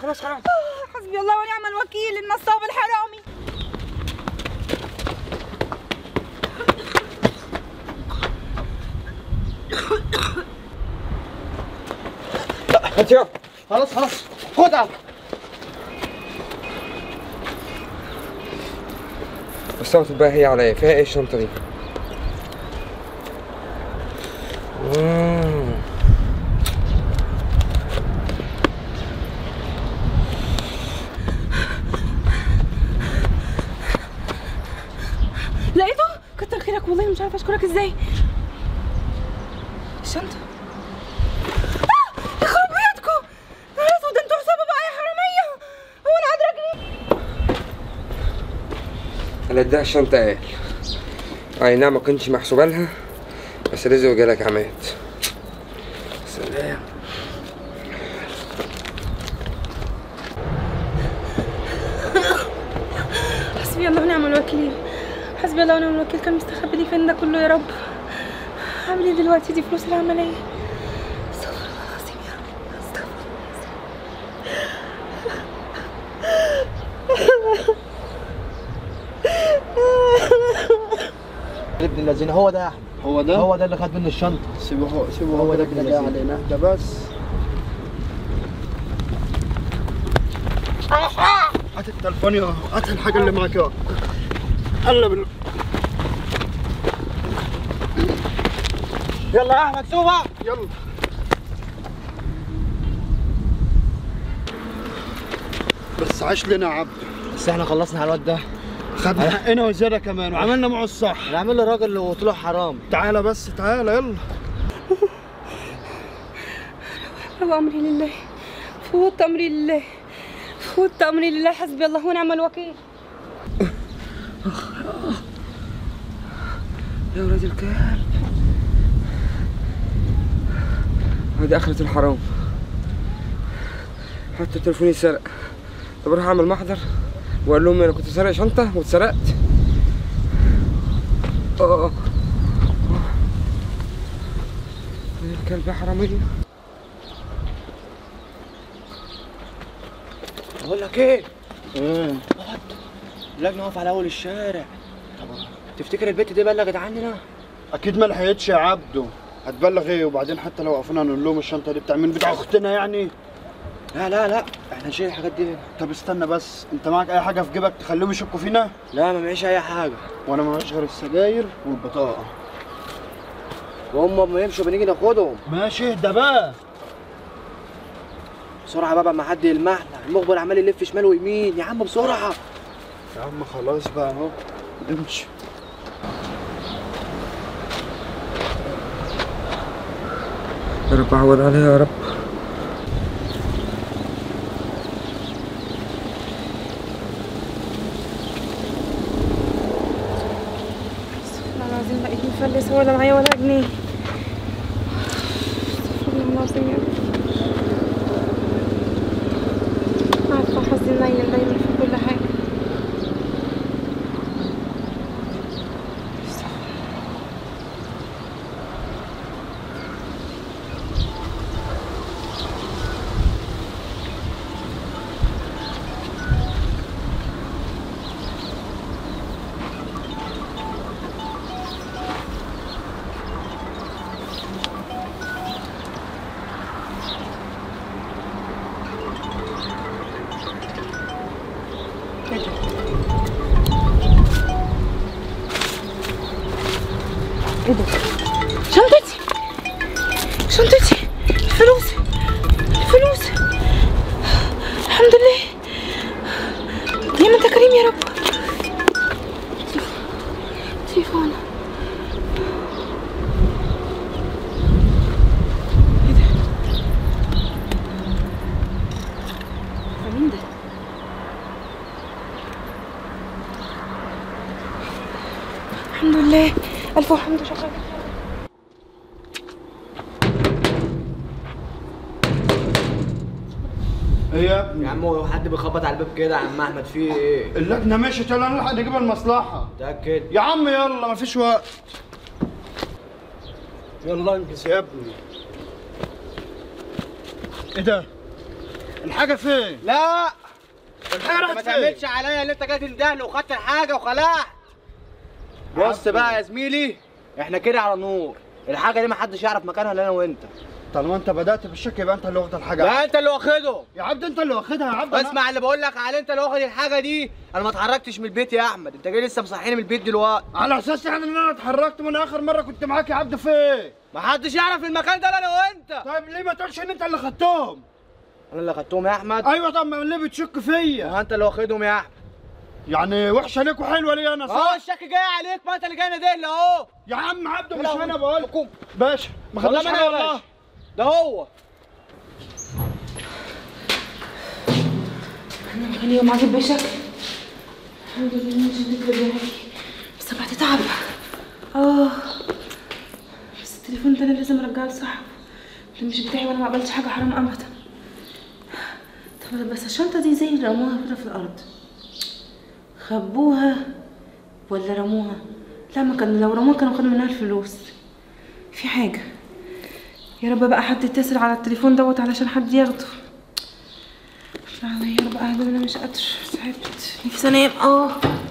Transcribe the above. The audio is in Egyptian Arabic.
خلاص خلاص حسبي الله ونعم الوكيل النصاب الحرامي هات يا خلاص خلاص خدها بس بقى هي عليا فيها ايه الشنطة دي؟ مم. لقيته كتر خيرك والله مش عارفه اشكرك ازاي الشنطه آه! يخرب بيتكم يا اسود انتوا حسابه بقى يا حراميه هو انا ادركني اللي اداها الشنطة قال اي نعم ما كنتش محسوبة لها بس رزق وجالك عماد سلام حسبي الله ونعم الوكيل حسبي الله ونعم الوكيل كان مستخبي لي فين ده كله يا رب هعمل ايه دلوقتي دي فلوس العمليه استغفر الله العظيم يا رب استغفر ابن الذين هو ده يا احمد هو ده هو ده اللي خد مني الشنطه سيبه هو سيبه هو هو ده ده ابن كده جاي اللذين. علينا ده بس هات التليفون يا هات الحاجة اللي معاك يا هلا بال يلا يا احمد سوبا يلا بس عاش لنا يا عبد بس احنا خلصنا على الواد ده خدنا حقنا وزيادة كمان وعملنا معه الصح نعمل له راجل وطلع حرام تعالى بس تعالى يلا فوت امري لله فوت امري لله فوت امري لله حسبي الله ونعم الوكيل يا ولاد الكلب هذه آخرة الحرام حتى تليفوني سرق طب اروح اعمل محضر واقول لهم انا كنت سارق شنطة واتسرقت اه يا الكلب يا حرامية بقول لك ايه ايه اللجنه واقفه على اول الشارع تفتكر البت دي بلغت عننا اكيد ما لحقتش يا عبده هتبلغ ايه وبعدين حتى لو وقفنا نقول لهم الشنطة دي بتاع مين بتاع اختنا يعني لا لا لا احنا نشيل الحاجات دي هنا طب استنى بس انت معاك اي حاجة في جيبك تخليهم يشكوا فينا لا ما معيش اي حاجه وانا معيش غير السجاير والبطاقة وهم ما يمشوا بنيجي ناخدهم ماشي اهدى بقى بسرعه بقى ما حد يلمحنا المخبر عمال يلف شمال ويمين يا عم بسرعه يا عم خلاص بقى اهو امشي يا رب عوض عليها يا رب والله العظيم بقيت مفلسة ولا معايا ولا جنيه استغفر الله العظيم يا رب عارفة حظي منيل دايما في كل حاجة ايه ده؟ شنطتي شنطتي الفلوس الفلوس الحمد لله يا من انت كريم يا رب تليفون ايه ده؟ ده مين ده؟ الحمد لله ألف وحمد وشكر ايه يا ابني يا عم هو حد بيخبط على الباب كده يا عم احمد في ايه اللجنة مشيت يلا نلحق نجيب المصلحة متاكد يا عم يلا مفيش وقت يلا انجز يا ابني ايه ده؟ الحاجه فين لا الحاجه انت راحت ما فين تعملش عليا اللي انت جاي تندهني وخدت الحاجه وخلعت بص بقى يا زميلي احنا كده على نور الحاجه دي محدش يعرف مكانها الا انا وانت طالما انت بدات بالشك يبقى انت اللي واخد الحاجه لا انت اللي واخده يا عبد انت اللي واخدها يا عبد أنا- اسمع اللي بقول لك عليه انت اللي واخد الحاجه دي انا ما اتحركتش من البيت يا احمد انت جاي لسه مصحيني من البيت دلوقتي على اساس يعني ان انا اتحركت من اخر مره كنت معاك يا عبد فين ما حدش يعرف المكان ده الا انا وانت طيب ليه ما تقولش ان انت اللي خدتهم انا اللي خدتهم يا احمد ايوه طب ما ليه بتشك فيا ما انت اللي واخدهم يا احمد يعني وحشه ليك وحلوه لي انا اه صح الشك جاي عليك ما انت اللي جاي نادل اهو يا عم عبده مش لا، انا بقول حكومة. باشا ما والله خدناش ما حاجه انا يا والله باشا ده هو انا كان يوم عاجب بشكل الحمد لله مش هنقدر بس بعد تعب اه بس التليفون ده انا لازم ارجعه لصاحبه ده مش بتاعي وانا ما عملتش حاجه حرام ابدا طب بس الشنطه دي زي اللي رموها كده في الارض خبوها ولا رموها لا ما كان لو رموها كانوا خدوا منها الفلوس في حاجه يا رب بقى حد يتصل على التليفون دوت علشان حد ياخده لا يا رب اهدى انا مش قادر تعبت نفسي انام اه